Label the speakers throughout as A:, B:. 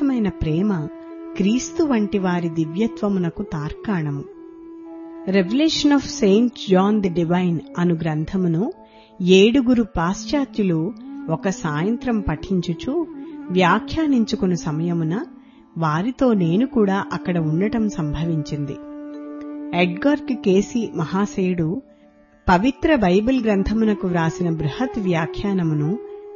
A: నిస్వార్థమైన ప్రేమ క్రీస్తు వంటి వారి దివ్యత్వమునకు తార్కాణము revolution of saint John the divine అను గ్రంథమును ఏడుగురు పాశ్చాత్యులు ఒక సాయంత్రం పఠించుచు వ్యాఖ్యానించుకుని సమయమున వారితో నేను కూడా అక్కడ ఉండటం సంభవించింది ఎడ్గర్క్ కేసి మహాశయుడు పవిత్ర బైబిల్ గ్రంథమునకు వ్రాసిన బృహత్ వ్యాఖ్యానమును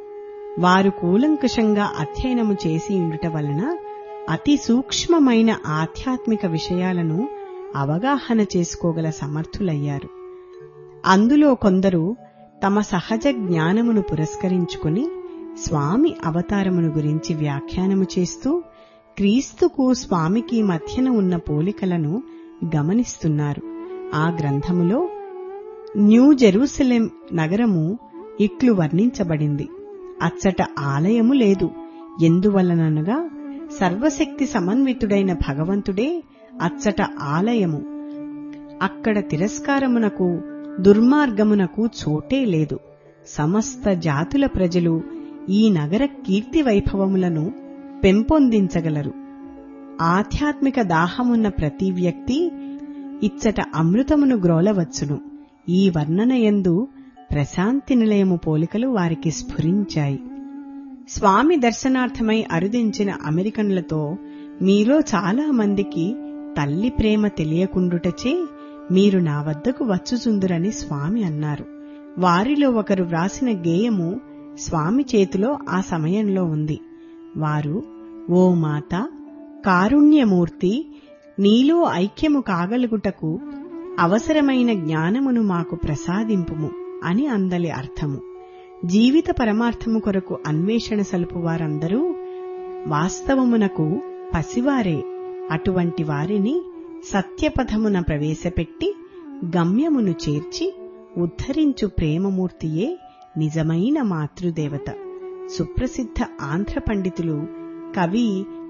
A: వారు కూలంకషంగా అధ్యయనము చేసి ఉండుట వలన అతి సూక్ష్మమైన ఆధ్యాత్మిక విషయాలను అవగాహన చేసుకోగల సమర్థులయ్యారు అందులో కొందరు తమ సహజ జ్ఞానమును పురస్కరించుకుని స్వామి అవతారమును గురించి వ్యాఖ్యానము చేస్తూ క్రీస్తుకు స్వామికి మధ్యన ఉన్న పోలికలను గమనిస్తున్నారు ఆ గ్రంథములో న్యూ జెరూసలేం నగరము ఇట్లు వర్ణించబడింది అచ్చట ఆలయము లేదు ఎందువలననగా సర్వశక్తి సమన్వితుడైన భగవంతుడే అచ్చట ఆలయము అక్కడ తిరస్కారమునకు దుర్మార్గమునకు చోటే లేదు సమస్త జాతుల ప్రజలు ఈ నగర కీర్తి వైభవములను పెంపొందించగలరు ఆధ్యాత్మిక దాహమున్న ప్రతి వ్యక్తి ఇచ్చట అమృతమును గ్రోలవచ్చును ఈ వర్ణనయందు ప్రశాంతి నిలయము పోలికలు వారికి స్ఫురించాయి స్వామి దర్శనార్థమై అరుదించిన అమెరికన్లతో మీలో చాలా మందికి తల్లి ప్రేమ తెలియకుండుటచే మీరు నా వద్దకు వచ్చుచుందురని స్వామి అన్నారు వారిలో ఒకరు వ్రాసిన గేయము స్వామి చేతిలో ఆ సమయంలో ఉంది వారు ఓ మాత కారుణ్యమూర్తి నీలో ఐక్యము కాగలుగుటకు అవసరమైన జ్ఞానమును మాకు ప్రసాదింపుము అని అందలి అర్థము జీవిత పరమార్థము కొరకు అన్వేషణ సలుపు వారందరూ వాస్తవమునకు పసివారే అటువంటి వారిని సత్యపథమున ప్రవేశపెట్టి గమ్యమును చేర్చి ఉద్ధరించు ప్రేమమూర్తియే నిజమైన మాతృదేవత సుప్రసిద్ధ ఆంధ్ర పండితులు కవి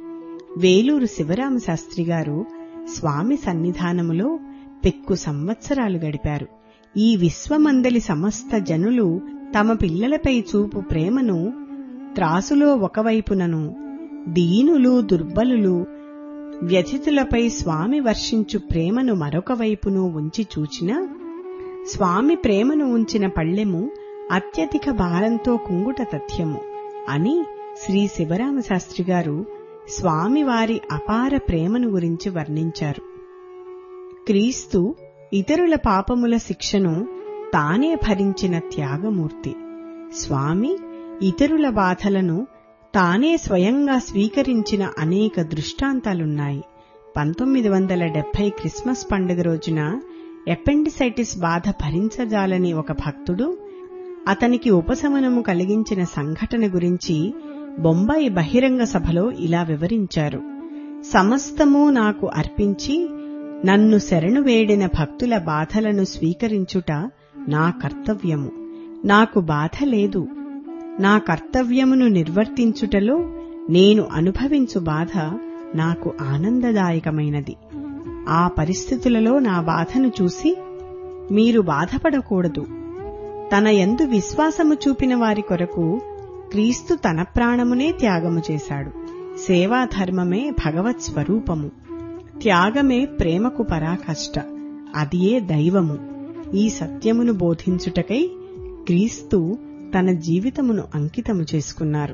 A: వేలూరు శివరామ శాస్త్రి గారు స్వామి సన్నిధానములో పెక్కు సంవత్సరాలు గడిపారు ఈ విశ్వమందలి సమస్త జనులు తమ పిల్లలపై చూపు ప్రేమను త్రాసులో ఒకవైపునను దీనులు దుర్బలులు వ్యథితులపై స్వామి వర్షించు ప్రేమను మరొక వైపును ఉంచి చూచినా స్వామి ప్రేమను ఉంచిన పళ్ళెము అత్యధిక భారంతో కుంగుట తథ్యము అని శ్రీ శివరామశాస్త్రి గారు స్వామివారి అపార ప్రేమను గురించి వర్ణించారు క్రీస్తు ఇతరుల పాపముల శిక్షను తానే భరించిన త్యాగమూర్తి స్వామి ఇతరుల బాధలను తానే స్వయంగా స్వీకరించిన అనేక దృష్టాంతాలున్నాయి పంతొమ్మిది వందల డెబ్బై క్రిస్మస్ పండుగ రోజున ఎపెండిసైటిస్ బాధ భరించజాలని ఒక భక్తుడు అతనికి ఉపశమనము కలిగించిన సంఘటన గురించి బొంబాయి బహిరంగ సభలో ఇలా వివరించారు సమస్తము నాకు అర్పించి నన్ను శరణు వేడిన భక్తుల బాధలను స్వీకరించుట నా కర్తవ్యము నాకు బాధ లేదు నా కర్తవ్యమును నిర్వర్తించుటలో నేను అనుభవించు బాధ నాకు ఆనందదాయకమైనది ఆ పరిస్థితులలో నా బాధను చూసి మీరు బాధపడకూడదు తన యందు విశ్వాసము చూపిన వారి కొరకు క్రీస్తు తన ప్రాణమునే త్యాగము చేశాడు సేవాధర్మమే భగవత్ స్వరూపము త్యాగమే ప్రేమకు పరాకష్ట అదియే దైవము ఈ సత్యమును బోధించుటకై క్రీస్తు తన జీవితమును అంకితము చేసుకున్నారు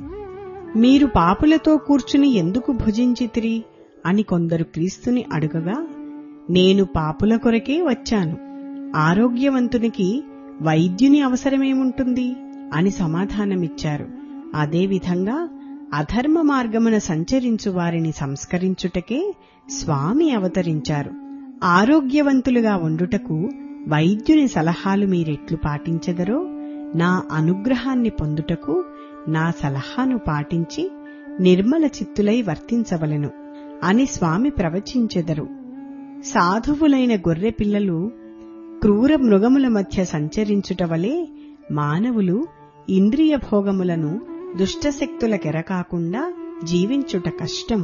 A: మీరు పాపులతో కూర్చుని ఎందుకు భుజించితిరి అని కొందరు క్రీస్తుని అడుగగా నేను పాపుల కొరకే వచ్చాను ఆరోగ్యవంతునికి వైద్యుని అవసరమేముంటుంది అని సమాధానమిచ్చారు అదేవిధంగా అధర్మ మార్గమున సంచరించు వారిని సంస్కరించుటకే స్వామి అవతరించారు ఆరోగ్యవంతులుగా ఉండుటకు వైద్యుని సలహాలు మీరెట్లు పాటించెదరో నా అనుగ్రహాన్ని పొందుటకు నా సలహాను పాటించి నిర్మల చిత్తులై వర్తించవలెను అని స్వామి ప్రవచించెదరు సాధువులైన గొర్రె పిల్లలు క్రూర మృగముల మధ్య సంచరించుట వలె మానవులు ఇంద్రియ భోగములను దుష్టశక్తులకెరకాకుండా జీవించుట కష్టము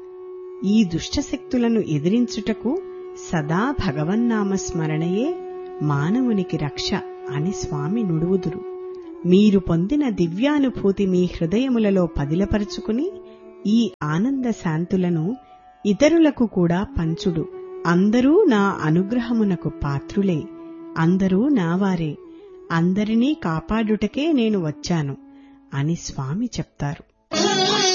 A: ఈ దుష్టశక్తులను ఎదిరించుటకు సదా భగవన్నామ స్మరణయే మానవునికి రక్ష అని స్వామి నుడువుదురు మీరు పొందిన దివ్యానుభూతి మీ హృదయములలో పదిలపరుచుకుని ఈ ఆనంద శాంతులను ఇతరులకు కూడా పంచుడు అందరూ నా అనుగ్రహమునకు పాత్రులే అందరూ నావారే అందరినీ కాపాడుటకే నేను వచ్చాను అని స్వామి చెప్తారు